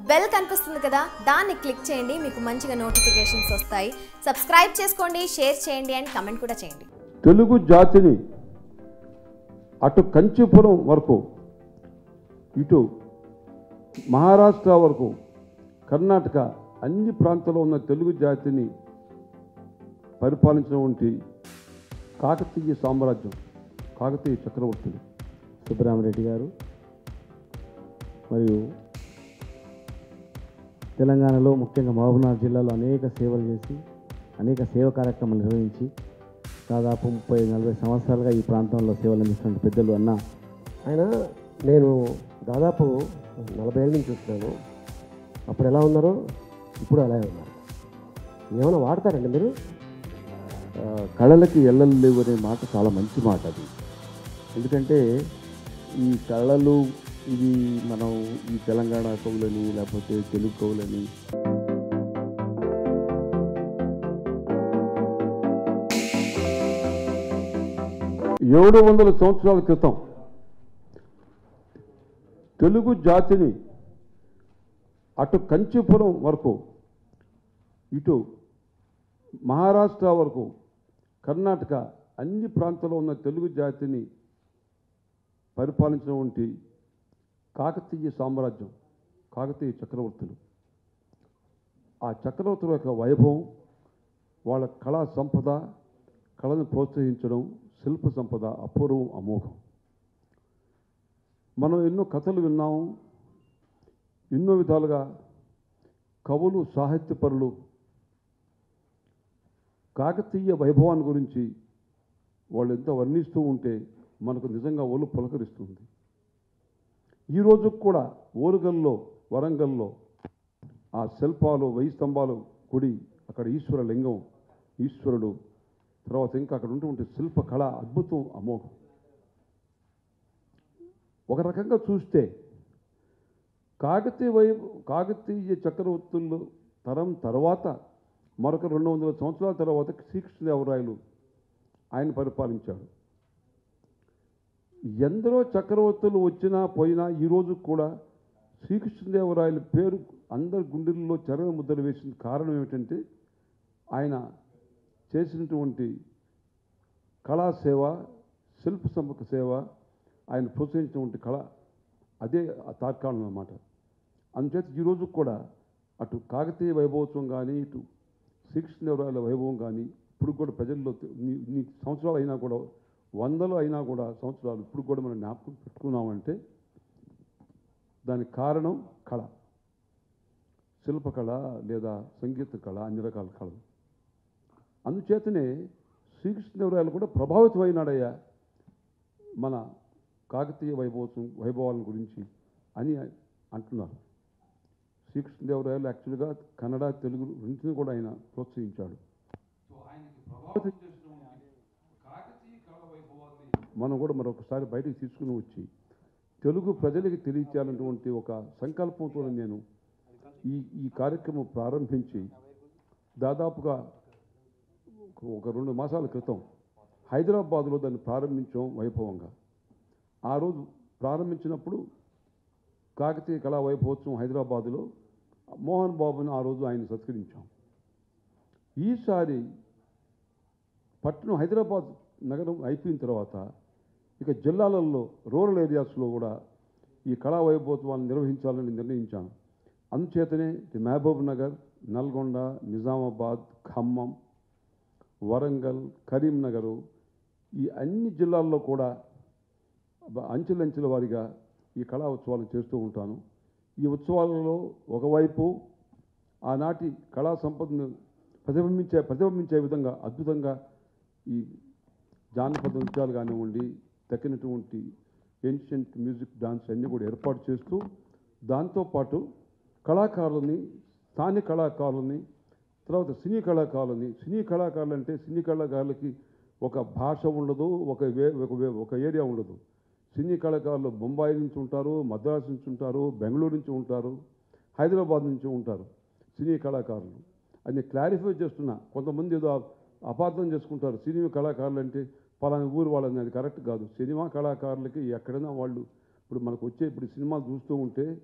Bell కనిపిస్తుంది కదా దాన్ని క్లిక్ చేయండి మీకు మంచిగా నోటిఫికేషన్స్ వస్తాయి సబ్స్క్రైబ్ చేసుకోండి షేర్ చేయండి అండ్ కమెంట్ కూడా చేయండి తెలుగు జాతిని అటు కంచిపురం వరకు ఇటు మహారాష్ట్ర వరకు కర్ణాటక అన్ని ప్రాంతాల్లో ఉన్న తెలుగు జాతిని పరిపాలించినటువంటి కాకతీయ సామ్రాజ్యం కాకతీయ చక్రవర్తులు సుబ్బరామరెడ్డి గారు మరియు తెలంగాణలో ముఖ్యంగా మహబూబ్నగర్ జిల్లాలో అనేక సేవలు చేసి అనేక సేవ కార్యక్రమాలు నిర్వహించి దాదాపు ముప్పై నలభై సంవత్సరాలుగా ఈ ప్రాంతంలో సేవలు అందిస్తున్న పెద్దలు అన్న ఆయన నేను దాదాపు నలభై ఏళ్ళ నుంచి చూస్తున్నాను అప్పుడు ఎలా ఉన్నారో ఇప్పుడు అలాగే ఉన్నారు ఏమైనా వాడతారండి మీరు ఆ, కళలకి ఎల్లలు లేవు అనే మాట చాలా మంచి మాట అది ఎందుకంటే ఈ కళలు ఇది మనం ఈ తెలంగాణ కవులని లేకపోతే తెలుగు కవులని ఏడు వందల సంవత్సరాల క్రితం తెలుగు జాతిని అటు కంచిపురం వరకు ఇటు మహారాష్ట్ర వరకు కర్ణాటక అన్ని ప్రాంతాల్లో ఉన్న తెలుగు జాతిని పరిపాలించినటువంటి కాకతీయ సామ్రాజ్యం కాకతీయ చక్రవర్తులు ఆ చక్రవర్తుల యొక్క వైభవం వాళ్ళ కళా సంపద కళను ప్రోత్సహించడం శిల్ప సంపద అపూర్వం అమోఘం మనం ఎన్నో కథలు విన్నాము ఎన్నో విధాలుగా కవులు సాహిత్యపరులు కాకతీయ వైభవాన్ని గురించి వాళ్ళు ఎంత వర్ణిస్తూ ఉంటే మనకు నిజంగా ఒళ్ళు పులకరిస్తుంది ఈ రోజు కూడా ఓరుగల్లో వరంగల్లో ఆ శిల్పాలు వెయ్యి స్తంభాలు గుడి అక్కడ ఈశ్వర లింగం ఈశ్వరుడు తర్వాత ఇంకా అక్కడ ఉంటుంటే శిల్ప కళ అద్భుతం అమోఘం ఒక రకంగా చూస్తే కాకతీయ వై కాకతీయ చక్రవర్తులు తరం తర్వాత మరొక రెండు వందల సంవత్సరాల తర్వాత శ్రీకృష్ణదేవరాయలు ఆయన పరిపాలించాడు ఎందరో చక్రవర్తులు వచ్చినా పోయినా ఈరోజు కూడా శ్రీకృష్ణదేవరాయల పేరు అందరి గుండెల్లో చరణ ముద్ర వేసిన కారణం ఏమిటంటే ఆయన చేసినటువంటి కళాసేవ శిల్ప సంపక సేవ ఆయన ప్రోత్సహించినటువంటి కళ అదే ఆ తాత్కాలం అన్నమాట అందుచేత ఈరోజు కూడా అటు కాకతీయ వైభవోత్సవం కానీ ఇటు శ్రీకృష్ణదేవరాయల వైభవం కానీ ఇప్పుడు కూడా ప్రజల్లో తె- నీ- నీ సంవత్సరాలు అయినా కూడా వందలు అయినా కూడా సంవత్సరాలు ఇప్పుడు కూడా మనం జ్ఞాపకం పెట్టుకున్నామంటే దానికి కారణం కళ శిల్పకళ లేదా సంగీత కళ అన్ని రకాల కళలు అందుచేతనే శ్రీకృష్ణదేవరాయలు కూడా ప్రభావితమైనాడయ్యా మన కాకతీయ వైభవోత్సవం వైభవాల గురించి అని అంటున్నారు శ్రీకృష్ణదేవరాయలు యాక్చువల్గా కన్నడ తెలుగు రెండింటిని కూడా ఆయన ప్రోత్సహించాడు మనం కూడా మరొకసారి బయటికి తీసుకుని వచ్చి తెలుగు ప్రజలకి తెలియచేయాలన్నటువంటి ఒక సంకల్పంతో నేను ఈ ఈ కార్యక్రమం ప్రారంభించి దాదాపుగా ఒక- ఒక రెండు మాసాల క్రితం హైదరాబాద్లో దాన్ని ప్రారంభించాం వైభవంగా ఆ రోజు ప్రారంభించినప్పుడు కాకతీయ కళా వైభవోత్సవం హైదరాబాదులో మోహన్ బాబుని ఆ రోజు ఆయన సత్కరించాం ఈసారి పట్టణం హైదరాబాద్ నగరం అయిపోయిన తర్వాత ఇక జిల్లాలలో రూరల్ ఏరియాస్లో కూడా ఈ కళా వైభవోత్సవాన్ని నిర్వహించాలని నిర్ణయించాను అందుచేతనే ఈ మహబూబ్ నగర్ నల్గొండ నిజామాబాద్ ఖమ్మం వరంగల్ కరీంనగరు ఈ అన్ని జిల్లాల్లో కూడా బ- అంచెలంచెల వారిగా ఈ కళా ఉత్సవాలు చేస్తూ ఉంటాను ఈ ఉత్సవాలలో ఒకవైపు ఆనాటి కళా సంపదను ప్రతిబింబించే ప్రతిబింబించే విధంగా అద్భుతంగా ఈ జానపద నృత్యాలు కానివ్వండి తక్కినటువంటి ఏన్షియంట్ మ్యూజిక్ డాన్స్ అన్నీ కూడా ఏర్పాటు చేస్తూ దాంతోపాటు కళాకారులని స్థానిక కళాకారులని తర్వాత సినీ కళాకారులని సినీ కళాకారులు అంటే సినీ కళాకారులకి ఒక భాష ఉండదు ఒక వే ఒక వే- ఒక ఏరియా ఉండదు సినీ కళాకారులు బొంబాయి నుంచి ఉంటారు మద్రాసు నుంచి ఉంటారు బెంగళూరు నుంచి ఉంటారు హైదరాబాద్ నుంచి ఉంటారు సినీ కళాకారులు అది క్లారిఫై చేస్తున్నా కొంతమంది ఏదో అపార్థం చేసుకుంటారు సినిమా కళాకారులు అంటే పలానా ఊరు వాళ్ళని అది కరెక్ట్ కాదు సినిమా కళాకారులకి ఎక్కడైనా వాళ్ళు ఇప్పుడు మనకు వచ్చే ఇప్పుడు సినిమాలు చూస్తూ ఉంటే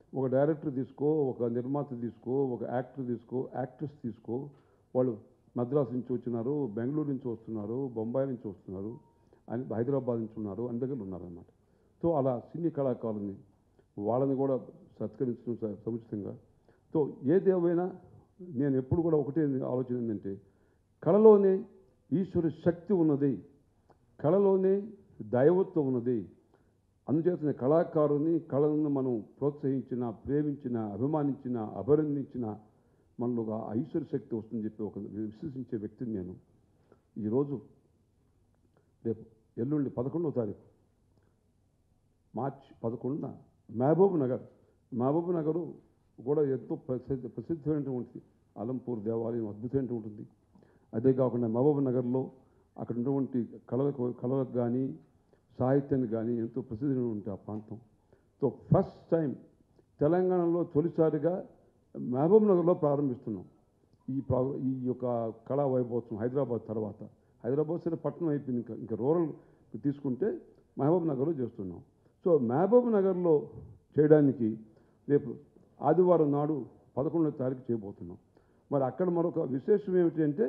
ఒక డైరెక్టర్ తీసుకో ఒక నిర్మాత తీసుకో ఒక యాక్టర్ తీసుకో యాక్ట్రెస్ తీసుకో వాళ్ళు మద్రాసు నుంచి వచ్చినారు బెంగళూరు నుంచి వస్తున్నారు బొంబాయి నుంచి వస్తున్నారు అని హైదరాబాద్ నుంచి ఉన్నారు అన్ని దగ్గర ఉన్నారన్నమాట సో అలా సినీ కళాకారుల్ని వాళ్ళని కూడా సత్కరించడం స- సముచితంగా సో ఏదేమైనా నేను ఎప్పుడు కూడా ఒకటే ఆలోచన ఏంటంటే కళలోనే ఈశ్వరు శక్తి ఉన్నది కళలోనే దైవత్వం ఉన్నది అందుచేతనే కళాకారుని కళలను మనం ప్రోత్సహించిన ప్రేమించిన అభిమానించిన అభినందించిన మనలో ఆ ఐశ్వర్య శక్తి వస్తుందని చెప్పి ఒక విశ్వసించే వ్యక్తిని నేను ఈరోజు రేపు ఎల్లుండి పదకొండవ తారీఖు మార్చ్ పదకొండున మహబూబ్ నగర్ మహబూబ్ నగరు కూడా ఎంతో ప్రసిద్ధ ప్రసిద్ధమైనటువంటి అలంపూర్ దేవాలయం అద్భుతమైనటువంటి ఉంటుంది అదే కాకుండా మహబూబ్ నగర్లో అక్కడ ఉన్నటువంటి కళలకు కళలకు కానీ సాహిత్యానికి కానీ ఎంతో ప్రసిద్ధి ఉంటుంది ఆ ప్రాంతం సో ఫస్ట్ టైం తెలంగాణలో తొలిసారిగా మహబూబ్ నగర్లో ప్రారంభిస్తున్నాం ఈ ప్రా ఈ యొక్క కళా వైభవోత్సవం హైదరాబాద్ తర్వాత హైదరాబాద్ సరే పట్టణం అయిపోయింది ఇంకా ఇంకా రూరల్ తీసుకుంటే మహబూబ్ నగర్లో చేస్తున్నాం సో మహబూబ్ నగర్లో చేయడానికి రేపు ఆదివారం నాడు పదకొండవ తారీఖు చేయబోతున్నాం మరి అక్కడ మరొక విశేషం ఏమిటి అంటే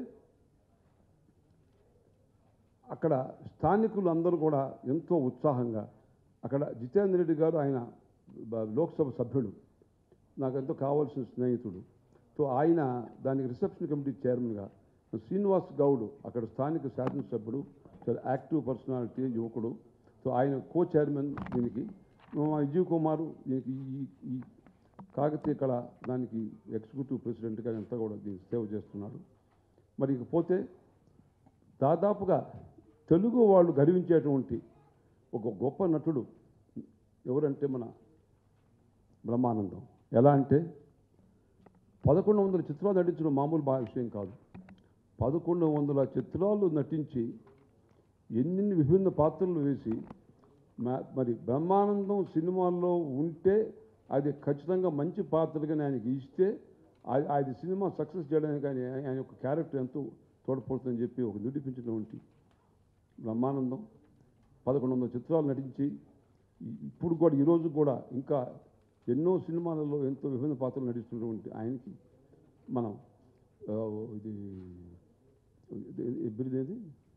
అక్కడ స్థానికులు అందరూ కూడా ఎంతో ఉత్సాహంగా అక్కడ జితేంద్ర రెడ్డి గారు ఆయన బ- లోక్సభ సభ్యుడు నాకు ఎంతో కావాల్సిన స్నేహితుడు సో ఆయన దానికి రిసెప్షన్ కమిటీ చైర్మన్గా శ్రీనివాస్ గౌడ్ అక్కడ స్థానిక శాసనసభ్యుడు చాలా యాక్టివ్ పర్సనాలిటీ యువకుడు సో ఆయన కో చైర్మన్ దీనికి మా విజయ్ కుమార్ దీనికి ఈ ఈ కాకతీయ కళ దానికి ఎగ్జిక్యూటివ్ ప్రెసిడెంట్గా అంతా కూడా దీనికి సేవ చేస్తున్నారు మరి ఇకపోతే దాదాపుగా తెలుగు వాళ్ళు గర్వించేటువంటి ఒక గొప్ప నటుడు ఎవరంటే మన బ్రహ్మానందం ఎలా అంటే పదకొండు వందల చిత్రాలు నటించడం మామూలు బా విషయం కాదు పదకొండు వందల చిత్రాలు నటించి ఎన్ని విభిన్న పాత్రలు వేసి మా- మరి బ్రహ్మానందం సినిమాల్లో ఉంటే అది ఖచ్చితంగా మంచి పాత్రగా ఆయనకి ఇస్తే అది అది సినిమా సక్సెస్ చేయడానికి ఆయన ఆయన యొక్క క్యారెక్టర్ ఎంతో తోడ్పడుతుందని చెప్పి ఒక నిరూపించినటువంటి బ్రహ్మానందం పదకొండు వందల చిత్రాలు నటించి ఈ- ఇప్పుడు కూడా ఈరోజు కూడా ఇంకా ఎన్నో సినిమాలలో ఎంతో విభిన్న పాత్రలు నటిస్తున్నటువంటి ఆయనకి మనం ఆ, ఇది ఇది- ఇది బిరుదు ఏది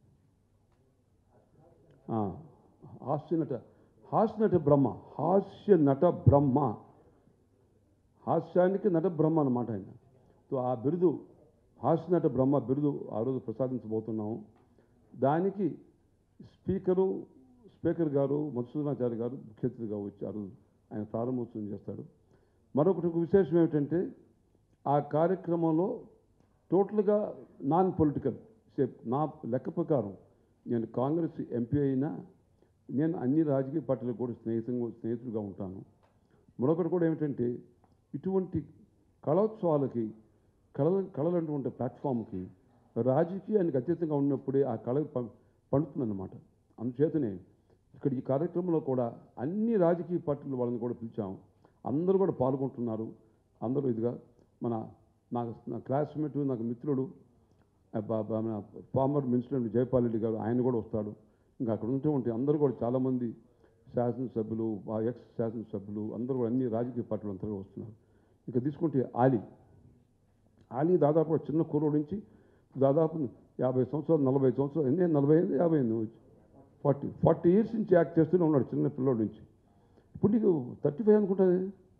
ఆ, హాస్య నట హాస్య నట బ్రహ్మ హాస్య నట బ్రహ్మ హాస్యానికి నట బ్రహ్మ అన్నమాట ఆయన సో ఆ బిరుదు హాస్య నట బ్రహ్మ బిరుదు ఆ రోజు ప్రసాదించబోతున్నాము దానికి స్పీకరు స్పీకర్ గారు మధుసూదనాచార్య గారు ముఖ్య అతిథిగా వచ్చి ఆ రోజు ఆయన ప్రారంభోత్సవం చేస్తాడు మరొకటి ఒక విశేషం ఏమిటంటే ఆ కార్యక్రమంలో టోటల్గా నాన్ పొలిటికల్ సేప్ నా లెక్క ప్రకారం నేను కాంగ్రెస్ ఎంపీ అయినా నేను అన్ని రాజకీయ పార్టీలకు కూడా స్నేహితంగా స్నేహితుడిగా ఉంటాను మరొకటి కూడా ఏమిటంటే ఇటువంటి కళోత్సవాలకి కళల కళలంటువంటి ప్లాట్ఫామ్కి రాజకీయానికి అతీతంగా ఉన్నప్పుడే ఆ కళ ప- పండుతుందన్నమాట అందుచేతనే ఇక్కడ ఈ కార్యక్రమంలో కూడా అన్ని రాజకీయ పార్టీల వాళ్ళని కూడా పిలిచాము అందరూ కూడా పాల్గొంటున్నారు అందరూ ఇదిగా మన నాకు నా క్లాస్మేట్ నాకు మిత్రుడు ఆ బా- బా- మన ఫార్మర్ మినిస్టర్ జయపాల్ రెడ్డి గారు ఆయన కూడా వస్తాడు ఇంకా అక్కడ ఉంటే అందరూ కూడా చాలామంది శాసనసభ్యులు ఆ ఎక్స్ శాసనసభ్యులు అందరూ కూడా అన్ని రాజకీయ పార్టీలు అంతా కూడా వస్తున్నారు ఇక తీసుకుంటే ఆలీ ఆలీ దాదాపు ఒక చిన్న కుర్రోడు నుంచి దాదాపు యాభై సంవత్సరాలు నలభై సంవత్సరాలు ఎన్ని నలభై ఐదు యాభై ఎనిమిది ఫార్టీ ఫార్టీ ఇయర్స్ నుంచి యాక్ట్ చేస్తూనే ఉన్నాడు చిన్న పిల్లోడి నుంచి ఇప్పుడు నీకు థర్టీ ఫైవ్ అనుకుంటుంది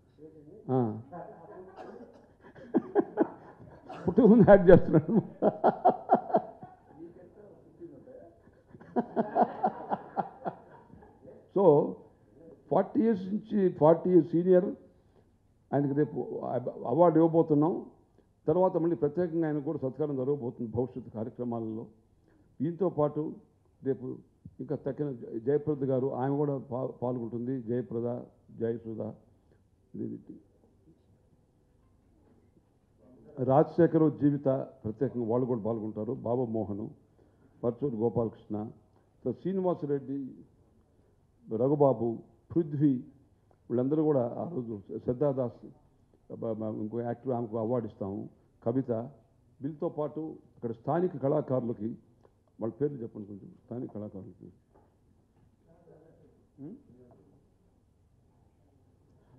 పుట్టుక ముందు యాక్ట్ చేస్తున్నాడు సో ఫార్టీ ఇయర్స్ నుంచి ఫార్టీ ఇయర్స్ సీనియర్ ఆయనకి రేపు అవార్డు ఇవ్వబోతున్నాం తర్వాత మళ్ళీ ప్రత్యేకంగా ఆయన కూడా సత్కారం జరగబోతుంది భవిష్యత్తు కార్యక్రమాలలో దీంతో పాటు రేపు ఇంకా తక్కిన జయప్రద గారు ఆమె కూడా పా పాల్గొంటుంది జయప్రద జయసుధ ఇది- రాజశేఖర్ జీవిత ప్రత్యేకంగా వాళ్ళు కూడా పాల్గొంటారు బాబా మోహన్ పరచూరు గోపాలకృష్ణ సో శ్రీనివాసరెడ్డి రఘుబాబు పృథ్వీ వీళ్ళందరూ కూడా ఆ రోజు శ్రద్ధాదాస్ బ- బ- ఇంకో యాక్టర్ ఆమెకు అవార్డు ఇస్తాము కవిత వీళ్ళతో పాటు ఇక్కడ స్థానిక కళాకారులకి వాళ్ళ పేర్లు చెప్పండి కొంచెం స్థానిక కళాకారులకి ఉం?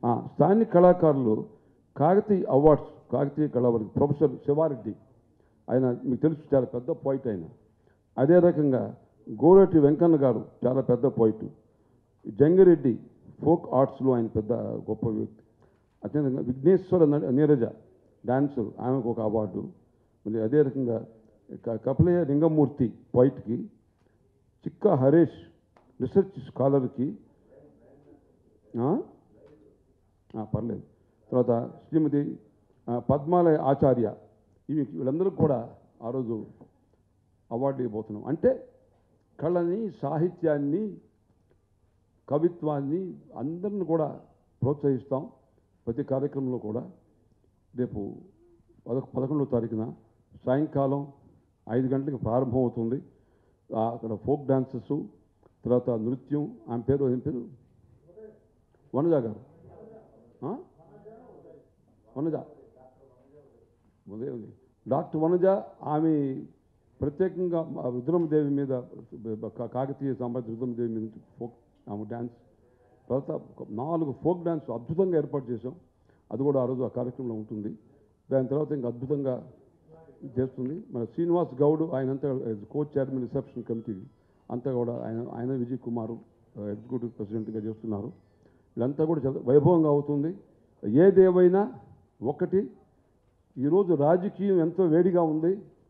ఆ, స్థానిక కళాకారులు కాకతీయ అవార్డ్స్ కాకతీయ కళావారి ప్రొఫెసర్ శివారెడ్డి ఆయన మీకు తెలుసు చాలా పెద్ద పోయిట్ ఆయన అదే రకంగా గోరటి వెంకన్న గారు చాలా పెద్ద పోయిట్ జంగిరెడ్డి ఫోక్ ఆర్ట్స్లో ఆయన పెద్ద గొప్ప వ్యక్తి అత్యంతంగా విఘ్నేశ్వర న- నీరజ డాన్సర్ ఆమెకు ఒక అవార్డు మళ్ళీ అదే రకంగా క- కపిలయ్య లింగమూర్తి పోయిట్కి చిక్క హరీష్ రీసెర్చ్ స్కాలర్కి ఆ? ఆ, పర్లేదు తర్వాత శ్రీమతి ఆ, పద్మాలయ ఆచార్య ఇవి వీళ్ళందరూ కూడా ఆ రోజు అవార్డు ఇవ్వబోతున్నాం అంటే కళని సాహిత్యాన్ని కవిత్వాన్ని అందరిని కూడా ప్రోత్సహిస్తాం ప్రతి కార్యక్రమంలో కూడా రేపు పద పదకొండవ తారీఖున సాయంకాలం ఐదు గంటలకు ప్రారంభం అవుతుంది ఆ, అక్కడ ఫోక్ డాన్సెస్ తర్వాత నృత్యం ఆమె పేరు ఏం పేరు వనజ గారు ఆ? వనజ ఉదయం ఉంది. డాక్టర్ వనజ ఆమె ప్రత్యేకంగా మా రుద్రమదేవి మీద కా- కాకతీయ సామ్రాజ్య రుద్రమదేవి మీద నుంచి ఫోక్ ఆమె డ్యాన్స్ తర్వాత ఒక నాలుగు ఫోక్ డ్యాన్స్ అద్భుతంగా ఏర్పాటు చేసాం అది కూడా ఆ రోజు ఆ కార్యక్రమంలో ఉంటుంది దాని తర్వాత ఇంకా అద్భుతంగా చేస్తుంది మన శ్రీనివాస్ గౌడ్ ఆయనంతా కోచ్ చైర్మన్ రిసెప్షన్ కమిటీ అంతా కూడా ఆయన ఆయన విజయ్ కుమార్ ఎగ్జిక్యూటివ్ ప్రెసిడెంట్గా చేస్తున్నారు వీళ్ళంతా కూడా చాలా వైభవంగా అవుతుంది ఏదేవైనా ఒకటి ఈరోజు రాజకీయం ఎంతో వేడిగా ఉంది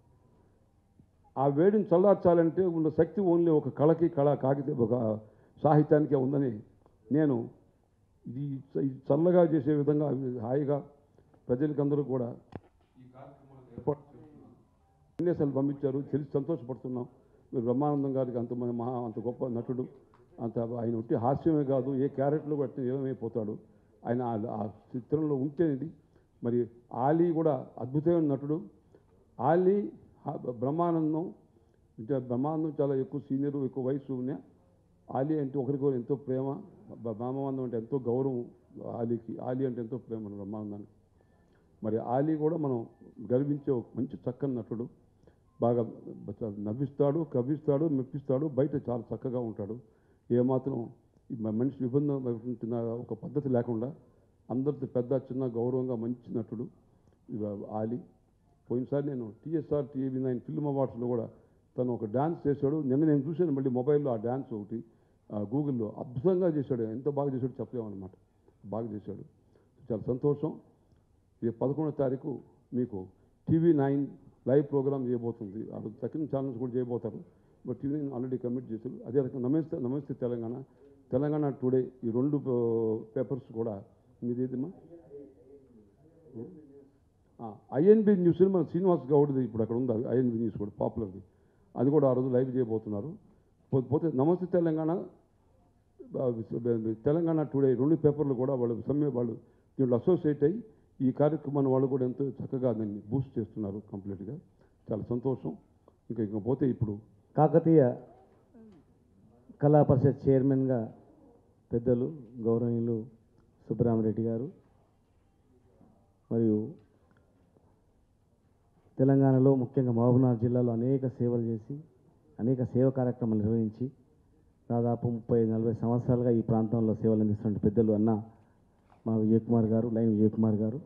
ఆ వేడిని చల్లార్చాలంటే ఉన్న శక్తి ఓన్లీ ఒక కళకి కళ కాగితే ఒక సాహిత్యానికే ఉందని నేను ఇది ఇది చల్లగా చేసే విధంగా హాయిగా ప్రజలకందరూ కూడా ఈ కార్యక్రమాలకు ఏర్పాటు చేస్తున్నారు సందేశాలు పంపించారు తెలిసి సంతోషపడుతున్నాం మీరు బ్రహ్మానందం గారికి అంత మంది మహా అంత గొప్ప నటుడు అంత ఆయన ఉట్టి హాస్యమే కాదు ఏ క్యారెక్టర్లో బట్టి ఏమైపోతాడు ఆయన ఆ- ఆ చిత్రంలో ఉంటేది మరి ఆలీ కూడా అద్భుతమైన నటుడు ఆలీ ఆ- బ్రహ్మానందం ఇంకా బ్రహ్మానందం చాలా ఎక్కువ సీనియర్ ఎక్కువ వయసు ఉన్నా ఆలీ అంటే ఒకరికొకరు ఎంతో ప్రేమ బ- బ్రహ్మానందం అంటే ఎంతో గౌరవం ఆలీకి ఆలీ అంటే ఎంతో ప్రేమ మన బ్రహ్మానందానికి మరి ఆలీ కూడా మనం గర్వించే ఒక మంచి చక్కని నటుడు బాగా బ- నవ్విస్తాడు కవ్విస్తాడు మెప్పిస్తాడు బయట చాలా చక్కగా ఉంటాడు ఏమాత్రం ఈ మ- మనిషి విబంధం ఉంటున్న ఒక పద్ధతి లేకుండా అందరితో పెద్ద చిన్న గౌరవంగా మంచి నటుడు ఇవ ఆలీ పోయినసారి నేను టీఎస్ఆర్ టీవీ నైన్ ఫిల్మ్ అవార్డ్స్లో కూడా తను ఒక డ్యాన్స్ చేశాడు నిన్న నేను చూశాను మళ్ళీ మొబైల్లో ఆ డ్యాన్స్ ఒకటి ఆ, గూగుల్లో అద్భుతంగా చేశాడు ఎంత బాగా చేశాడు చెప్పలేమన్నమాట బాగా చేశాడు చాలా సంతోషం ఈ పదకొండో తారీఖు మీకు టీవీ నైన్ లైవ్ ప్రోగ్రామ్ చేయబోతుంది ఆ రోజు సెకండ్ ఛానల్స్ కూడా చేయబోతారు but TV nine already commit చేశారు అదే రకంగా నమస్తే నమస్తే తెలంగాణ తెలంగాణ టుడే ఈ రెండు పేపర్స్ కూడా మీదేదమ్మా ఐఎన్బి న్యూస్ మన శ్రీనివాస్ గౌడ్ది ఇప్పుడు అక్కడ ఉంది ఐఎన్బి న్యూస్ కూడా పాపులర్ది అది కూడా ఆ రోజు లైవ్ చేయబోతున్నారు పో- పోతే నమస్తే తెలంగాణ ఆ, తెలంగాణ టుడే రెండు పేపర్లు కూడా వాళ్ళు సమ్మె వాళ్ళు దీంట్లో అసోసియేట్ అయ్యి ఈ కార్యక్రమాన్ని వాళ్ళు కూడా ఎంతో చక్కగా దాన్ని బూస్ట్ చేస్తున్నారు కంప్లీట్గా చాలా సంతోషం ఇంకా ఇంకా పోతే ఇప్పుడు కాకతీయ కళా పరిషత్ చైర్మన్గా పెద్దలు గౌరవనీయులు సుబ్బరామరెడ్డి గారు మరియు తెలంగాణలో ముఖ్యంగా మహబూబ్నగర్ జిల్లాలో అనేక సేవలు చేసి అనేక సేవ కార్యక్రమాలు నిర్వహించి దాదాపు ముప్పై నలభై సంవత్సరాలుగా ఈ ప్రాంతంలో సేవలు అందిస్తున్న పెద్దలు అన్న మా విజయకుమార్ గారు లైన్ విజయకుమార్ గారు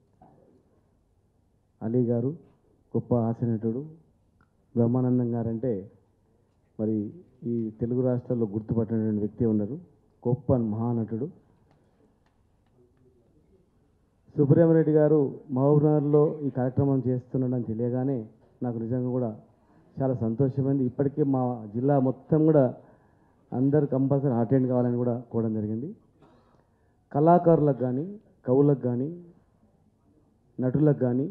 అలీ గారు గొప్ప హాస్యనటుడు బ్రహ్మానందం గారంటే మరి ఈ తెలుగు రాష్ట్రాల్లో గుర్తుపట్టినటువంటి వ్యక్తి ఉన్నారు గొప్ప మహానటుడు సుబ్రహ్మరెడ్డి గారు మహబూబ్నగర్లో ఈ కార్యక్రమం చేస్తున్నాడని తెలియగానే నాకు నిజంగా కూడా చాలా సంతోషమైంది ఇప్పటికే మా జిల్లా మొత్తం కూడా అందరు కంపల్సరీ అటెండ్ కావాలని కూడా కోవడం జరిగింది కళాకారులకు కానీ కవులకు కానీ నటులకు కానీ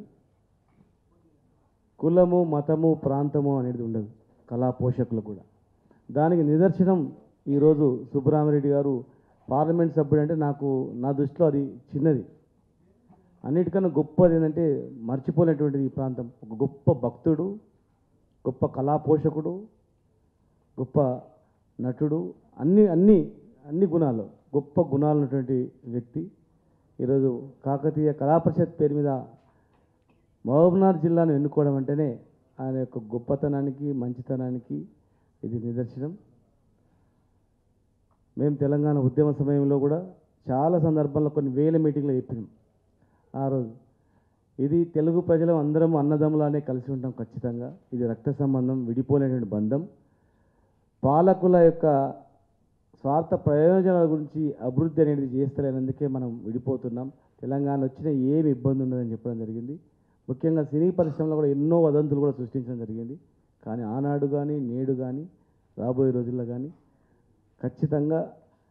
కులము మతము ప్రాంతము అనేది ఉండదు కళా పోషకులకు కూడా దానికి నిదర్శనం ఈరోజు సుబ్బరామరెడ్డి గారు పార్లమెంట్ సభ్యుడు అంటే నాకు నా దృష్టిలో అది చిన్నది అన్నిటికన్నా గొప్పది ఏంటంటే మర్చిపోలేటువంటిది ఈ ప్రాంతం ఒక గొప్ప భక్తుడు గొప్ప కళా పోషకుడు గొప్ప నటుడు అన్ని అన్ని అన్ని గుణాలు గొప్ప గుణాలు ఉన్నటువంటి వ్యక్తి ఈరోజు కాకతీయ కళా పరిషత్ పేరు మీద మహబూబ్నగర్ జిల్లాను ఎన్నుకోవడం అంటేనే ఆయన యొక్క గొప్పతనానికి మంచితనానికి ఇది నిదర్శనం మేము తెలంగాణ ఉద్యమ సమయంలో కూడా చాలా సందర్భాల్లో కొన్ని వేల మీటింగ్లో చెప్పినాం ఆ రోజు ఇది తెలుగు ప్రజలు అందరం అన్నదమ్ములానే కలిసి ఉంటాం ఖచ్చితంగా ఇది రక్త సంబంధం విడిపోలేనటువంటి బంధం పాలకుల యొక్క స్వార్థ ప్రయోజనాల గురించి అభివృద్ధి అనేది చేస్తలేనందుకే మనం విడిపోతున్నాం తెలంగాణ వచ్చిన ఏమి ఇబ్బంది ఉండదని చెప్పడం జరిగింది ముఖ్యంగా సినీ పరిశ్రమలో కూడా ఎన్నో వదంతులు కూడా సృష్టించడం జరిగింది కానీ ఆనాడు కానీ నేడు కానీ రాబోయే రోజుల్లో కానీ ఖచ్చితంగా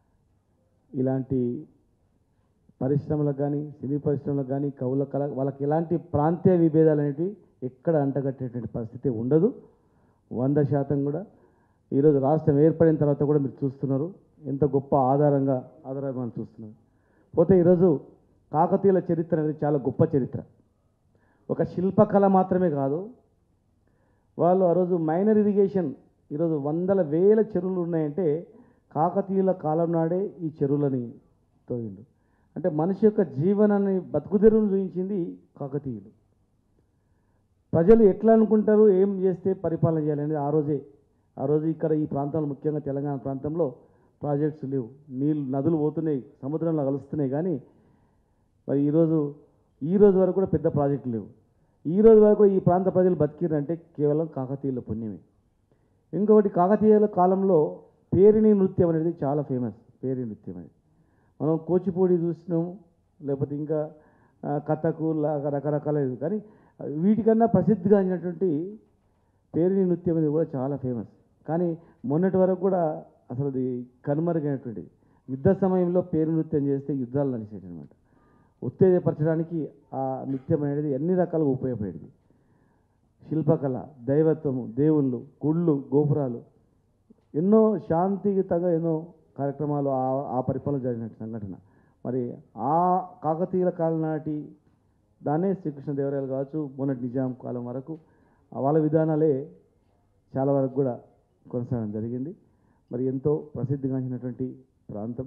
ఇలాంటి పరిశ్రమలకు కానీ సినీ పరిశ్రమలకు కానీ కవుల కళ వాళ్ళకి ఎలాంటి ప్రాంతీయ విభేదాలు అనేటివి ఎక్కడ అంటగట్టేటువంటి పరిస్థితి ఉండదు వంద శాతం కూడా ఈరోజు రాష్ట్రం ఏర్పడిన తర్వాత కూడా మీరు చూస్తున్నారు ఎంత గొప్ప ఆధారంగా ఆధారంగా మనం చూస్తున్నారు పోతే ఈరోజు కాకతీయుల చరిత్ర అనేది చాలా గొప్ప చరిత్ర ఒక శిల్పకళ మాత్రమే కాదు వాళ్ళు ఆ రోజు మైనర్ ఇరిగేషన్ ఈరోజు వందల వేల చెరువులు ఉన్నాయంటే కాకతీయుల కాలం నాడే ఈ చెరువులని తోగిండు అంటే మనిషి యొక్క జీవనాన్ని బతుకుదెరువును చూపించింది కాకతీయులు ప్రజలు ఎట్లా అనుకుంటారు ఏం చేస్తే పరిపాలన చేయాలనేది ఆ రోజే ఆ రోజు ఇక్కడ ఈ ప్రాంతంలో ముఖ్యంగా తెలంగాణ ప్రాంతంలో ప్రాజెక్ట్స్ లేవు నీళ్ళు నదులు పోతున్నాయి సముద్రంలో కలుస్తున్నాయి కానీ మరి ఈరోజు ఈ రోజు వరకు కూడా పెద్ద ప్రాజెక్టులు లేవు ఈ రోజు వరకు ఈ ప్రాంత ప్రజలు బతికిరంటే కేవలం కాకతీయుల పుణ్యమే ఇంకొకటి కాకతీయుల కాలంలో పేరిణి నృత్యం అనేది చాలా ఫేమస్ పేరి నృత్యం అనేది మనం కూచిపూడి చూసినాము లేకపోతే ఇంకా ఆ, కథకు లాగా రకరకాల ఇది కానీ వీటికన్నా ప్రసిద్ధిగాంచినటువంటి పేరిణి నృత్యం అనేది కూడా చాలా ఫేమస్ కానీ మొన్నటి వరకు కూడా అసలు అది కనుమరుగైనటువంటిది యుద్ధ సమయంలో పేరు నృత్యం చేస్తే యుద్ధాలు నడిచేది అనమాట ఉత్తేజపరచడానికి ఆ నృత్యం అనేది అన్ని రకాలుగా ఉపయోగపడేది శిల్పకళ దైవత్వము దేవుళ్ళు గుళ్ళు గోపురాలు ఎన్నో శాంతియుతంగా ఎన్నో కార్యక్రమాలు ఆ ఆ పరిపాలన జరిగిన సంఘటన మరి ఆ కాకతీయుల కాలం నాటి దాన్నే శ్రీకృష్ణదేవరాయలు కావచ్చు మొన్నటి నిజాం కాలం వరకు ఆ వాళ్ళ విధానాలే చాలా వరకు కూడా కొనసాగడం జరిగింది మరి ఎంతో ప్రసిద్ధిగాంచినటువంటి ప్రాంతం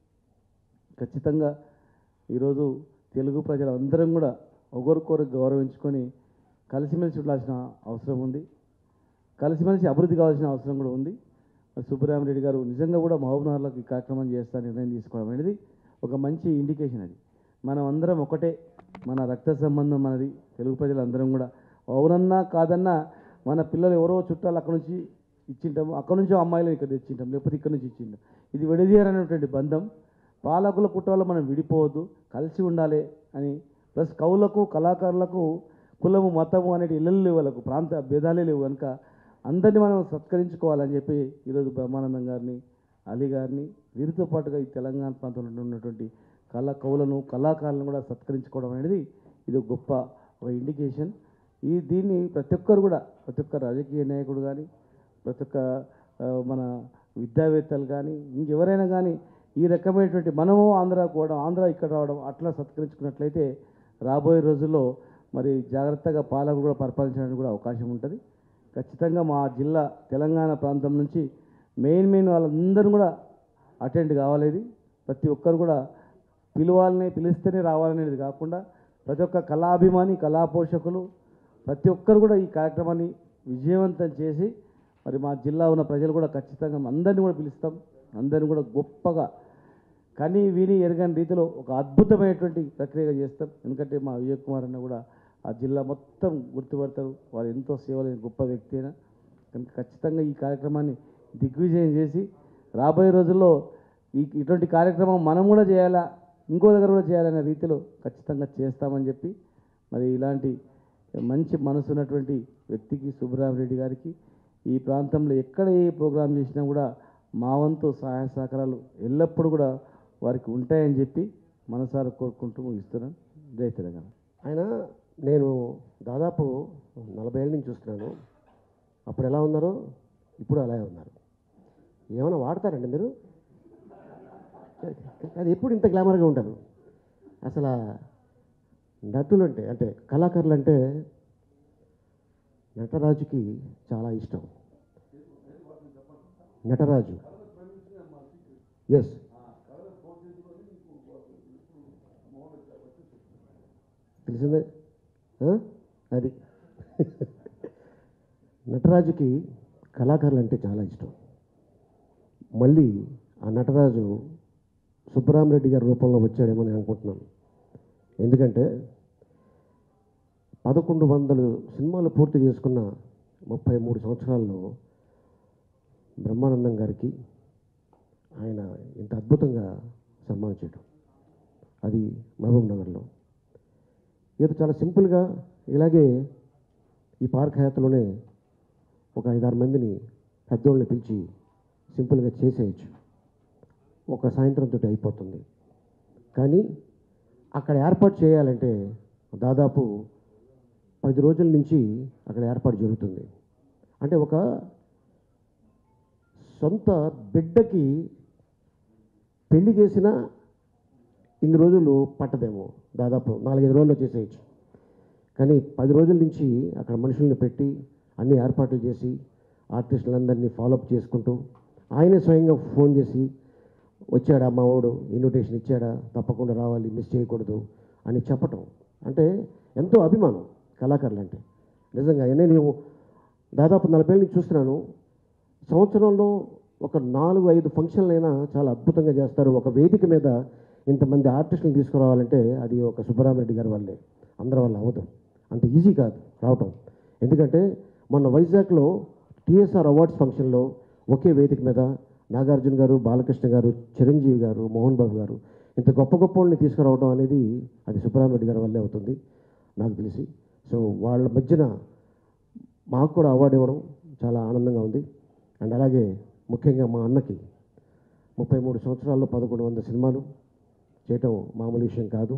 ఖచ్చితంగా ఈరోజు తెలుగు ప్రజలందరం కూడా ఒకరికొకరు గౌరవించుకొని కలిసిమెలిసి ఉండాల్సిన అవసరం ఉంది కలిసిమెలిసి అభివృద్ధి కావాల్సిన అవసరం కూడా ఉంది మరి సుబ్బరామరెడ్డి గారు నిజంగా కూడా మహబూబ్నగర్లోకి ఈ కార్యక్రమం చేస్తా నిర్ణయం తీసుకోవడం అనేది ఒక మంచి ఇండికేషన్ అది మనం అందరం ఒకటే మన రక్త సంబంధం మనది తెలుగు ప్రజలందరం కూడా అవునన్నా కాదన్నా మన పిల్లలు ఎవరో చుట్టాలు అక్కడ నుంచి ఇచ్చింటాము అక్కడ నుంచో అమ్మాయిలు ఇక్కడ తెచ్చింటాం లేకపోతే ఇక్కడ నుంచి ఇచ్చింటాం ఇది విడదీయాలనేటువంటి బంధం పాలకుల కుట్రలో మనం విడిపోవద్దు కలిసి ఉండాలి అని ప్లస్ కవులకు కళాకారులకు కులము మతము అనేటి ఇళ్ళలు లేవు వాళ్ళకు ప్రాంత భేదాలే లేవు కనుక అందరినీ మనం సత్కరించుకోవాలని చెప్పి ఈరోజు బ్రహ్మానందం గారిని అలీ గారిని వీరితో పాటుగా ఈ తెలంగాణ ప్రాంతంలో ఉన్నటువంటి కళా కవులను కళాకారులను కూడా సత్కరించుకోవడం అనేది ఇది ఒక గొప్ప ఒక ఇండికేషన్ ఈ దీన్ని ప్రతి ఒక్కరు కూడా ప్రతి ఒక్క రాజకీయ నాయకుడు కానీ ప్రతి ఒక్క ఆ, మన విద్యావేత్తలు కానీ ఇంకెవరైనా కానీ ఈ రకమైనటువంటి మనము ఆంధ్ర కూడా ఆంధ్ర ఇక్కడ రావడం అట్లా సత్కరించుకున్నట్లయితే రాబోయే రోజుల్లో మరి జాగ్రత్తగా పాలకులు కూడా పరిపాలించడానికి కూడా అవకాశం ఉంటుంది ఖచ్చితంగా మా జిల్లా తెలంగాణ ప్రాంతం నుంచి మెయిన్ మెయిన్ వాళ్ళందరూ కూడా అటెండ్ కావాలి ఇది ప్రతి ఒక్కరు కూడా పిలవాలని పిలిస్తేనే రావాలనేది కాకుండా ప్రతి ఒక్క కళాభిమాని కళా పోషకులు ప్రతి ఒక్కరు కూడా ఈ కార్యక్రమాన్ని విజయవంతం చేసి మరి మా జిల్లా ఉన్న ప్రజలు కూడా ఖచ్చితంగా అందరినీ కూడా పిలుస్తాం అందరినీ కూడా గొప్పగా కానీ విని ఎరగని రీతిలో ఒక అద్భుతమైనటువంటి ప్రక్రియగా చేస్తాం ఎందుకంటే మా విజయ్ కుమార్ అన్న కూడా ఆ జిల్లా మొత్తం గుర్తుపడతారు వారు ఎంతో సేవలు గొప్ప వ్యక్తి అయినా కనుక ఖచ్చితంగా ఈ కార్యక్రమాన్ని దిగ్విజయం చేసి రాబోయే రోజుల్లో ఈ ఇటువంటి కార్యక్రమం మనం కూడా చేయాలా ఇంకో దగ్గర కూడా చేయాలనే రీతిలో ఖచ్చితంగా చేస్తామని చెప్పి మరి ఇలాంటి మంచి మనసు ఉన్నటువంటి వ్యక్తికి సుబ్బరామరెడ్డి గారికి ఈ ప్రాంతంలో ఎక్కడ ఏ ప్రోగ్రాం చేసినా కూడా మా వంతు సహాయ సహకారాలు ఎల్లప్పుడూ కూడా వారికి ఉంటాయని చెప్పి మనసారా కోరుకుంటూ ముగిస్తున్నాను జై తెలంగాణ ఆయన నేను దాదాపు నలభై ఏళ్ళ నుంచి చూస్తున్నాను అప్పుడు ఎలా ఉన్నారో ఇప్పుడు అలాగే ఉన్నారు ఏమైనా వాడతారండి మీరు అది ఎప్పుడు ఇంత గ్లామర్గా ఉంటారు అసలు ఆ నటులు అంటే అంటే కళాకారులు అంటే నటరాజుకి చాలా ఇష్టం నటరాజు ఎస్ తెలిసిందే ఆ? అది నటరాజుకి కళాకారులు అంటే చాలా ఇష్టం మళ్ళీ ఆ నటరాజు సుబ్బరామరెడ్డి గారి రూపంలో వచ్చాడేమో నేను అనుకుంటున్నాను ఎందుకంటే పదకొండు వందలు సినిమాలు పూర్తి చేసుకున్న ముప్పై మూడు సంవత్సరాల్లో బ్రహ్మానందం గారికి ఆయన ఇంత అద్భుతంగా సన్మానం చేయడం అది మహబూబ్ నగర్లో ఇది చాలా సింపుల్గా ఇలాగే ఈ పార్క్ హయాత్లోనే ఒక ఐదారు మందిని పెద్దోళ్ళని పిలిచి సింపుల్గా చేసేయచ్చు ఒక సాయంత్రం తోటి అయిపోతుంది కానీ అక్కడ ఏర్పాటు చేయాలంటే దాదాపు పది రోజుల నుంచి అక్కడ ఏర్పాటు జరుగుతుంది అంటే ఒక సొంత బిడ్డకి పెళ్లి చేసిన ఇన్ని రోజులు పట్టదేమో దాదాపు నాలుగైదు రోజుల్లో చేసేయచ్చు కానీ పది రోజుల నుంచి అక్కడ మనుషుల్ని పెట్టి అన్ని ఏర్పాట్లు చేసి ఆర్టిస్టులందరినీ ఫాలోఅప్ చేసుకుంటూ ఆయనే స్వయంగా ఫోన్ చేసి వచ్చాడా మా వాడు ఇన్విటేషన్ ఇచ్చాడా తప్పకుండా రావాలి మిస్ చేయకూడదు అని చెప్పటం అంటే ఎంతో అభిమానం కళాకారులు అంటే నిజంగా నేను దాదాపు నలభై ఏళ్ళ నుంచి చూస్తున్నాను సంవత్సరంలో ఒక నాలుగు ఐదు ఫంక్షన్లైనా చాలా అద్భుతంగా చేస్తారు ఒక వేదిక మీద ఇంతమంది ఆర్టిస్టులు తీసుకురావాలంటే అది ఒక సుబ్బరామరెడ్డి గారి వల్లే అందరి వల్ల అవ్వదు అంత ఈజీ కాదు రావటం ఎందుకంటే మొన్న వైజాగ్లో టీఎస్ఆర్ అవార్డ్స్ ఫంక్షన్లో ఒకే వేదిక మీద నాగార్జున గారు బాలకృష్ణ గారు చిరంజీవి గారు మోహన్ బాబు గారు ఇంత గొప్ప గొప్ప వాళ్ళని తీసుకురావడం అనేది అది సుబ్బరామరెడ్డి గారి వల్లే అవుతుంది నాకు తెలిసి సో వాళ్ళ మధ్యన మాకు కూడా అవార్డు ఇవ్వడం చాలా ఆనందంగా ఉంది అండ్ అలాగే ముఖ్యంగా మా అన్నకి ముప్పై మూడు సంవత్సరాల్లో పదకొండు వందల సినిమాలు చేయటం మామూలు విషయం కాదు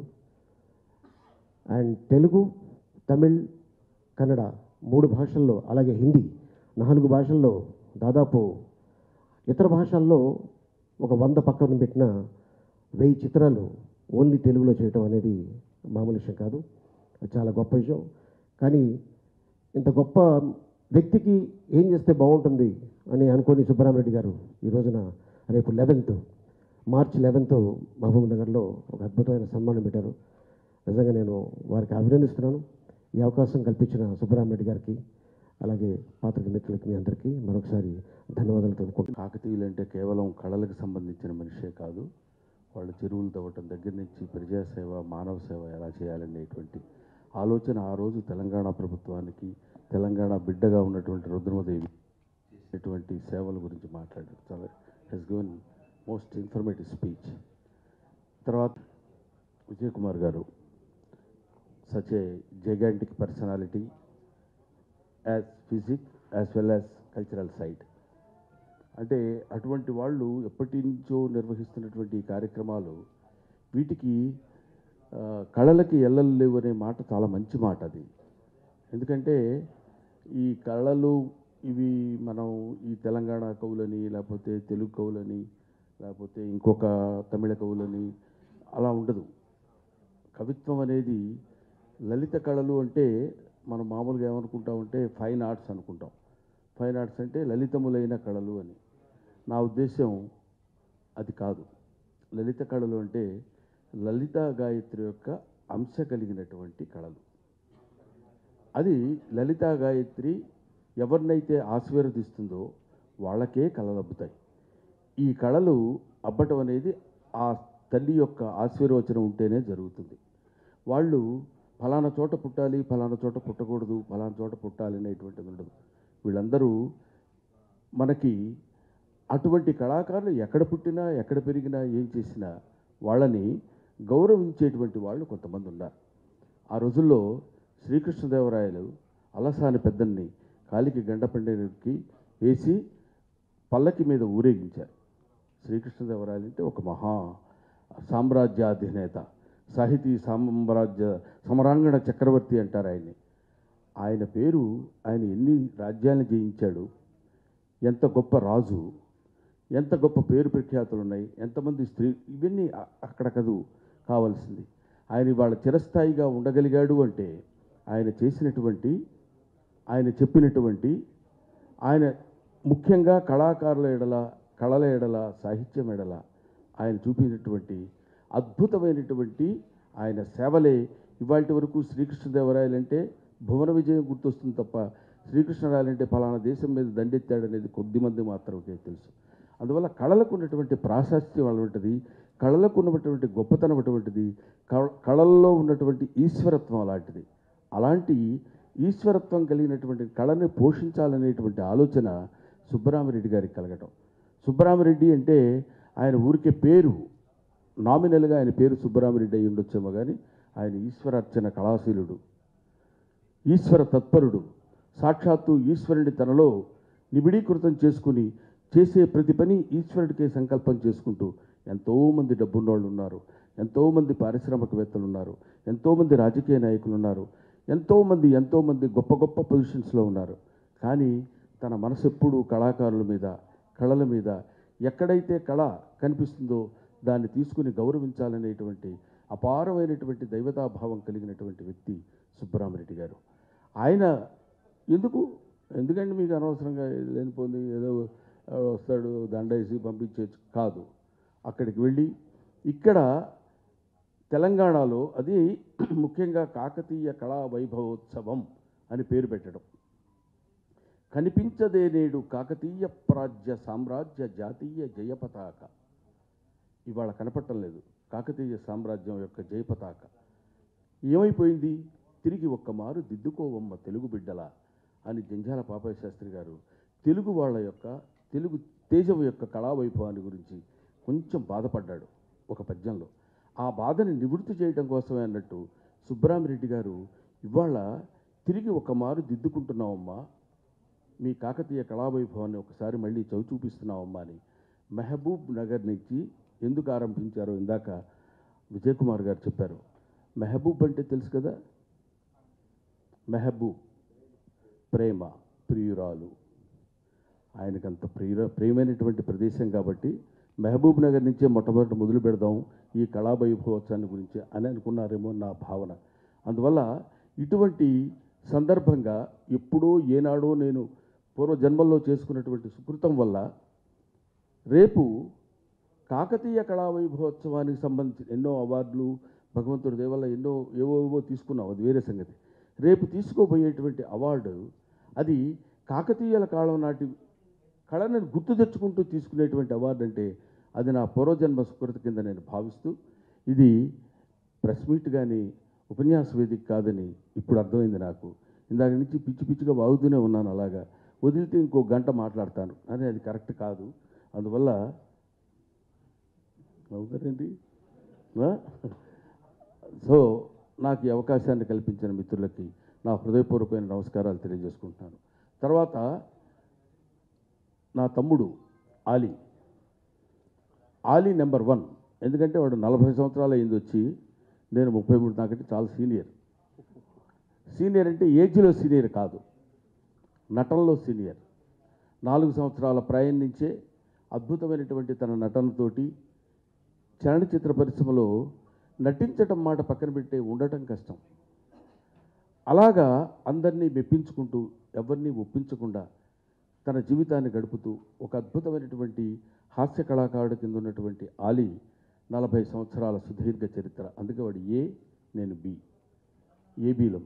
అండ్ తెలుగు తమిళ్ కన్నడ మూడు భాషల్లో అలాగే హిందీ నాలుగు భాషల్లో దాదాపు ఇతర భాషల్లో ఒక వంద పక్కన పెట్టిన వెయ్యి చిత్రాలు ఓన్లీ తెలుగులో చేయటం అనేది మామూలు విషయం కాదు అది చాలా గొప్ప విషయం కానీ ఇంత గొప్ప వ్యక్తికి ఏం చేస్తే బాగుంటుంది అని అనుకోని సుబ్బరామరెడ్డి గారు ఈ రోజున రేపు లెవెన్త్ మార్చ్ లెవెన్త్ మహబూబ్ నగర్లో ఒక అద్భుతమైన సన్మానం పెట్టారు నిజంగా నేను వారికి అభినందిస్తున్నాను ఈ అవకాశం కల్పించిన సుబ్బరామరెడ్డి గారికి అలాగే పాత్రిక మిత్రులకి మీ అందరికీ మరొకసారి ధన్యవాదాలు తెలుపుకుంటున్నాను కాకతీయులు అంటే కేవలం కళలకు సంబంధించిన మనిషే కాదు వాళ్ళు చెరువులు తవ్వటం దగ్గర నుంచి ప్రజాసేవ మానవ సేవ ఎలా చేయాలనేటువంటి ఆలోచన ఆ రోజు తెలంగాణ ప్రభుత్వానికి తెలంగాణ బిడ్డగా ఉన్నటువంటి రుద్రమదేవి చేసినటువంటి సేవల గురించి మాట్లాడారు చాలా he's given most informative speech తర్వాత Vijay Kumar garu such a gigantic personality as physique as well as cultural side అంటే అటువంటి వాళ్ళు ఎప్పటి నుంచో నిర్వహిస్తున్నటువంటి ఈ కార్యక్రమాలు వీటికి ఆ, కళలకి ఎల్లలు లేవు అనే మాట చాలా మంచి మాట అది ఎందుకంటే ఈ కళలు ఇవి మనం ఈ తెలంగాణ కవులని లేకపోతే తెలుగు కవులని లేకపోతే ఇంకొక తమిళ కవులని అలా ఉండదు కవిత్వం అనేది లలిత కళలు అంటే మనం మామూలుగా ఏమనుకుంటామంటే ఫైన్ ఆర్ట్స్ అనుకుంటాం ఫైన్ ఆర్ట్స్ అంటే లలితములైన కళలు అని నా ఉద్దేశం అది కాదు లలిత కళలు అంటే లలిత గాయత్రి యొక్క అంశ కలిగినటువంటి కళలు అది లలిత గాయత్రి ఎవరినైతే ఆశీర్వదిస్తుందో వాళ్ళకే కళలు అబ్బుతాయి ఈ కళలు అబ్బటం అనేది ఆ తల్లి యొక్క ఆశీర్వచనం ఉంటేనే జరుగుతుంది వాళ్ళు ఫలానా చోట పుట్టాలి ఫలానా చోట పుట్టకూడదు ఫలానా చోట పుట్టాలి అనేటువంటిది ఉండదు వీళ్ళందరూ మనకి అటువంటి కళాకారులు ఎక్కడ పుట్టినా ఎక్కడ పెరిగినా ఏం చేసినా వాళ్ళని గౌరవించేటువంటి వాళ్ళు కొంతమంది ఉన్నారు ఆ రోజుల్లో శ్రీకృష్ణదేవరాయలు అలసాని పెద్దన్ని కాలికి గండపండికి వేసి పల్లకి మీద ఊరేగించారు శ్రీకృష్ణదేవరాయలు అంటే ఒక మహా సామ్రాజ్యాధినేత సాహితీ సామ్రాజ్య సమరాంగణ చక్రవర్తి అంటారు ఆయన్ని ఆయన పేరు ఆయన ఎన్ని రాజ్యాలను జయించాడు ఎంత గొప్ప రాజు ఎంత గొప్ప పేరు ప్రఖ్యాతులు ఉన్నాయి ఎంతమంది స్త్రీ ఇవన్నీ అ- అక్కడ కదు కావాల్సింది ఆయన వాళ్ళ చిరస్థాయిగా ఉండగలిగాడు అంటే ఆయన చేసినటువంటి ఆయన చెప్పినటువంటి ఆయన ముఖ్యంగా కళాకారుల ఎడల కళల ఎడల సాహిత్యం ఎడల ఆయన చూపినటువంటి అద్భుతమైనటువంటి ఆయన సేవలే ఇవాటి వరకు శ్రీకృష్ణదేవరాయలు అంటే భువన విజయం గుర్తొస్తుంది తప్ప శ్రీకృష్ణరాయలు అంటే ఫలానా దేశం మీద దండెత్తాడనేది కొద్దిమంది మాత్రమే తెలుసు అందువల్ల కళలకు ఉన్నటువంటి ప్రాశస్త్యం అటువంటిది కళలకు ఉన్నటువంటి గొప్పతనం అటువంటిది క- కళల్లో ఉన్నటువంటి ఈశ్వరత్వం అలాంటిది అలాంటి ఈశ్వరత్వం కలిగినటువంటి కళని పోషించాలనేటువంటి ఆలోచన సుబ్బరామరెడ్డి గారికి కలగటం సుబ్బరామరెడ్డి అంటే ఆయన ఊరికే పేరు నామినల్గా ఆయన పేరు సుబ్బరామరెడ్డి అయి ఉండొచ్చేమో కానీ ఆయన ఈశ్వరార్చన కళాశీలుడు ఈశ్వర తత్పరుడు సాక్షాత్తు ఈశ్వరుని తనలో నిబిడీకృతం చేసుకుని చేసే ప్రతి పని ఈశ్వరుడికే సంకల్పం చేసుకుంటూ ఎంతోమంది డబ్బున్నోళ్ళు ఉన్నారు ఎంతోమంది పారిశ్రామికవేత్తలు ఉన్నారు ఎంతోమంది రాజకీయ నాయకులు ఉన్నారు ఎంతోమంది ఎంతోమంది గొప్ప గొప్ప పొజిషన్స్లో ఉన్నారు కానీ తన మనసు ఎప్పుడూ కళాకారుల మీద కళల మీద ఎక్కడైతే కళ కనిపిస్తుందో దాన్ని తీసుకుని గౌరవించాలనేటువంటి అపారమైనటువంటి దైవతాభావం కలిగినటువంటి వ్యక్తి సుబ్బరామరెడ్డి గారు ఆయన ఎందుకు ఎందుకంటే మీకు అనవసరంగా లేనిపోయింది ఏదో ఆ, వస్తాడు దండేసి పంపించేచ్చు కాదు అక్కడికి వెళ్ళి ఇక్కడ తెలంగాణలో అది ముఖ్యంగా కాకతీయ కళా వైభవోత్సవం అని పేరు పెట్టడం కనిపించదే నేడు కాకతీయ ప్రాజ్య సామ్రాజ్య జాతీయ జయ పతాక ఇవాళ కనపడటం లేదు కాకతీయ సామ్రాజ్యం యొక్క జయ పతాక ఏమైపోయింది తిరిగి ఒక్క మారు దిద్దుకోవమ్మ తెలుగు బిడ్డల అని జంజాల పాపయ్య శాస్త్రి గారు తెలుగు వాళ్ళ యొక్క తెలుగు తేజం యొక్క కళా వైభవాన్ని గురించి కొంచెం బాధపడ్డాడు ఒక పద్యంలో ఆ బాధని నివృత్తి చేయడం కోసమే అన్నట్టు సుబ్బరామిరెడ్డి గారు ఇవాళ తిరిగి ఒక మారు దిద్దుకుంటున్నామమ్మా మీ కాకతీయ కళావైభవాన్ని ఒకసారి మళ్ళీ చవి చూపిస్తున్నామమ్మా అని మెహబూబ్ నగర్ నుంచి ఎందుకు ఆరంభించారో ఇందాక విజయ్ కుమార్ గారు చెప్పారు మెహబూబ్ అంటే తెలుసు కదా మెహబూబ్ ప్రేమ ప్రియురాలు ఆయనకంత ప్రియ ప్రియమైనటువంటి ప్రదేశం కాబట్టి మహబూబ్ నగర్ నుంచే మొట్టమొదటి మొదలు పెడదాం ఈ కళావైభవోత్సవాన్ని గురించి అని అనుకున్నారేమో నా భావన అందువల్ల ఇటువంటి సందర్భంగా ఎప్పుడో ఏనాడో నేను పూర్వ జన్మల్లో చేసుకున్నటువంటి సుకృతం వల్ల రేపు కాకతీయ కళావైభవోత్సవానికి సంబంధించి ఎన్నో అవార్డులు భగవంతుడి దేవల్ల ఎన్నో ఏవో ఏవో తీసుకున్నాం అది వేరే సంగతి రేపు తీసుకోబోయేటువంటి అవార్డు అది కాకతీయుల కాలం నాటి కళను గుర్తు తెచ్చుకుంటూ తీసుకునేటువంటి అవార్డు అంటే అది నా పూర్వజన్మ సుకృతి కింద నేను భావిస్తూ ఇది ప్రెస్ మీట్ కానీ ఉపన్యాస వేదిక కాదని ఇప్పుడు అర్థమైంది నాకు ఇందాక నుంచి పిచ్చి పిచ్చిగా వాగుతూనే ఉన్నాను అలాగా వదిలితే ఇంకో గంట మాట్లాడతాను అని అది కరెక్ట్ కాదు అందువల్ల అవుతారేంటి ఆ? సో నాకు ఈ అవకాశాన్ని కల్పించిన మిత్రులకి నా హృదయపూర్వకమైన నమస్కారాలు తెలియజేసుకుంటున్నాను తర్వాత నా తమ్ముడు ఆలీ ఆలీ నెంబర్ వన్ ఎందుకంటే వాడు నలభై సంవత్సరాలు అయింది వచ్చి నేను ముప్పై మూడు నాకంటే చాలా సీనియర్ సీనియర్ అంటే ఏజ్లో సీనియర్ కాదు నటనలో సీనియర్ నాలుగు సంవత్సరాల ప్రాయం నుంచే అద్భుతమైనటువంటి తన నటనతోటి చలనచిత్ర పరిశ్రమలో నటించటం మాట పక్కన పెట్టే ఉండటం కష్టం అలాగా అందరినీ మెప్పించుకుంటూ ఎవరిని ఒప్పించకుండా తన జీవితాన్ని గడుపుతూ ఒక అద్భుతమైనటువంటి హాస్య కళాకారుడు కింద ఉన్నటువంటి ఆలీ నలభై సంవత్సరాల సుదీర్ఘ చరిత్ర అందుకే వాడు ఏ నేను బి ఏబీలం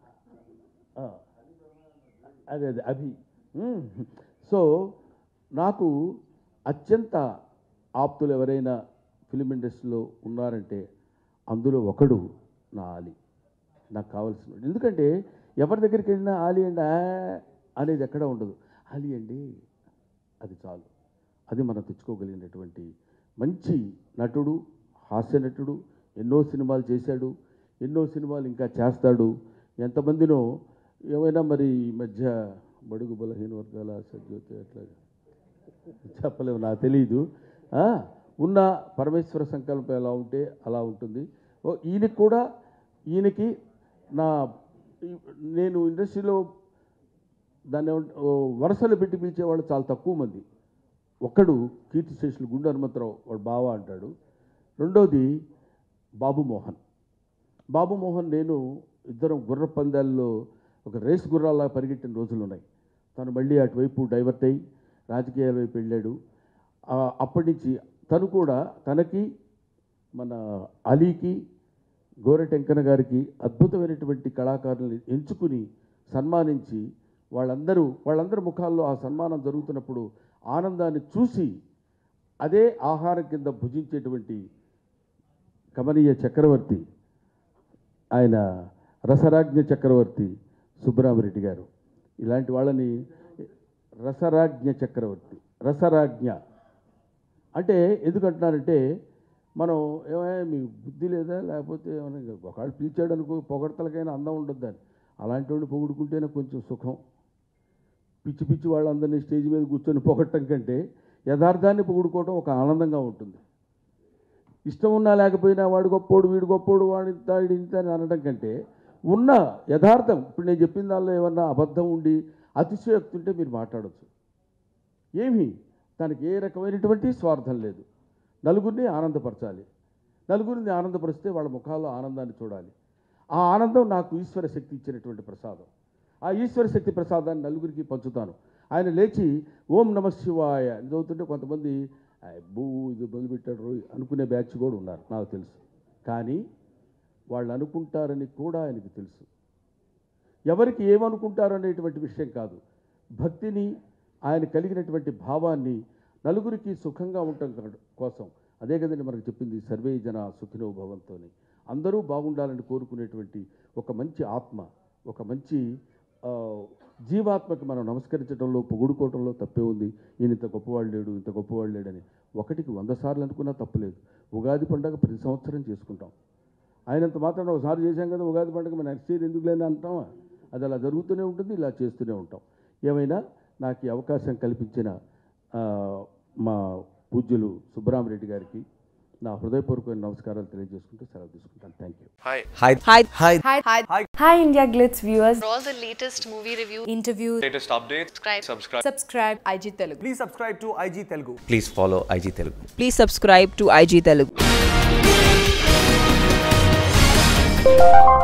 అదే అదే అభి మ్మ్. సో నాకు అత్యంత ఆప్తులు ఎవరైనా ఫిలిం ఇండస్ట్రీలో ఉన్నారంటే అందులో ఒకడు నా ఆలి నాకు కావాల్సిన ఎందుకంటే ఎవరి దగ్గరికి వెళ్ళినా ఆలి అండి ఆ అనేది ఎక్కడ ఉండదు ఆలి అండి అది చాలు అది మనం తెచ్చుకోగలిగినటువంటి మంచి నటుడు హాస్య నటుడు ఎన్నో సినిమాలు చేశాడు ఎన్నో సినిమాలు ఇంకా చేస్తాడు ఎంతమందినో ఏమైనా మరి ఈ మధ్య బడుగు బలహీన వర్గాల సజ్జోతి అట్లా చెప్పలేము నాకు తెలియదు ఆ, ఉన్న పరమేశ్వర సంకల్పం ఎలా ఉంటే అలా ఉంటుంది ఓ ఈయనకి కూడా ఈయనకి నా ఈ- నేను ఇండస్ట్రీలో దాన్ని ఏమంట- ఓ వరుసలు పెట్టి పిలిచేవాళ్ళు చాలా తక్కువ మంది ఒక్కడు కీర్తి శేషులు గుండె హనుమంతరావు వాడు బావ అంటాడు రెండోది బాబు మోహన్ బాబు మోహన్ నేను ఇద్దరం గుర్ర పందాల్లో ఒక రేస్ గుర్రాల్లా పరిగెట్టిన రోజులు ఉన్నాయి తను మళ్ళీ అటువైపు డైవర్ట్ అయ్యి రాజకీయాల వైపు వెళ్ళాడు ఆ, అప్పటి నుంచి తను కూడా తనకి మన అలీకి గోరెటెంకన గారికి అద్భుతమైనటువంటి కళాకారులను ఎంచుకుని సన్మానించి వాళ్ళందరూ వాళ్ళందరి ముఖాల్లో ఆ సన్మానం జరుగుతున్నప్పుడు ఆనందాన్ని చూసి అదే ఆహారం కింద భుజించేటువంటి కమనీయ చక్రవర్తి ఆయన రసరాజ్ఞ చక్రవర్తి సుబ్బరామరెడ్డి గారు ఇలాంటి వాళ్ళని రసరాజ్ఞ చక్రవర్తి రసరాజ్ఞ అంటే ఎందుకంటున్నారంటే మనం ఏమైనా మీకు బుద్ధి లేదా లేకపోతే ఏమైనా ఒకళ్ళు పిలిచాడు అనుకో పొగడతలకైనా అందం ఉండొద్దని అలాంటి వాడిని పొగుడుకుంటేనే కొంచెం సుఖం పిచ్చి పిచ్చి వాళ్ళందరినీ స్టేజ్ మీద కూర్చొని పొగట్టం కంటే యథార్థాన్ని పొగుడుకోవడం ఒక ఆనందంగా ఉంటుంది ఇష్టం ఉన్నా లేకపోయినా వాడు గొప్పోడు వీడు గొప్పోడు వాడి ఇంత వీడి ఇంత అని అనడం కంటే ఉన్న యథార్థం ఇప్పుడు నేను చెప్పిన దానిలో ఏమన్నా అబద్ధం ఉండి అతిశయోక్తి ఉంటే మీరు మాట్లాడచ్చు ఏమీ దానికి ఏ రకమైనటువంటి స్వార్థం లేదు నలుగురిని ఆనందపరచాలి నలుగురిని ఆనందపరిస్తే వాళ్ళ ముఖాల్లో ఆనందాన్ని చూడాలి ఆ ఆనందం నాకు ఈశ్వర శక్తి ఇచ్చినటువంటి ప్రసాదం ఆ ఈశ్వర శక్తి ప్రసాదాన్ని నలుగురికి పంచుతాను ఆయన లేచి ఓం నమ శివాయ అని చదువుతుంటే కొంతమంది బూ ఇది మొదలుపెట్టాడు రోయ్ అనుకునే బ్యాచ్ కూడా ఉన్నారు నాకు తెలుసు కానీ వాళ్ళు అనుకుంటారని కూడా ఆయనకు తెలుసు ఎవరికి ఏమనుకుంటారు అనేటువంటి విషయం కాదు భక్తిని ఆయన కలిగినటువంటి భావాన్ని నలుగురికి సుఖంగా ఉండటం కా- కోసం అదే కదండి మనకు చెప్పింది సర్వే జన సుఖినో భవంతోని అందరూ బాగుండాలని కోరుకునేటువంటి ఒక మంచి ఆత్మ ఒక మంచి ఆ, జీవాత్మకి మనం నమస్కరించడంలో పొగుడుకోవడంలో తప్పే ఉంది ఈయన ఇంత గొప్పవాడు లేడు ఇంత గొప్పవాడు లేడని ఒకటికి వంద సార్లు అనుకున్నా తప్పలేదు ఉగాది పండగ ప్రతి సంవత్సరం చేసుకుంటాం ఆయనంత మాత్రం ఒకసారి చేశాం కదా ఉగాది పండుగ మన నెక్స్ట్ ఇయర్ ఎందుకు లేని అంటామా అది అలా జరుగుతూనే ఉంటుంది ఇలా చేస్తూనే ఉంటాం ఏమైనా నాకు ఈ అవకాశం కల్పించిన ఆ, మా పూజ్యులు సుబ్బరామరెడ్డి గారికి నా హృదయపూర్వకమైన నమస్కారాలు తెలియజేసుకుంటూ సెలవు తీసుకుంటాను thank you Hi. Hi. Hi. Hi. Hi. Hi. Hi, India Glitz viewers. For all the latest movie review, Interviews. Latest updates. subscribe. Subscribe. Subscribe IG Telugu. Please subscribe to IG Telugu. please follow IG Telugu. Please subscribe to IG Telugu.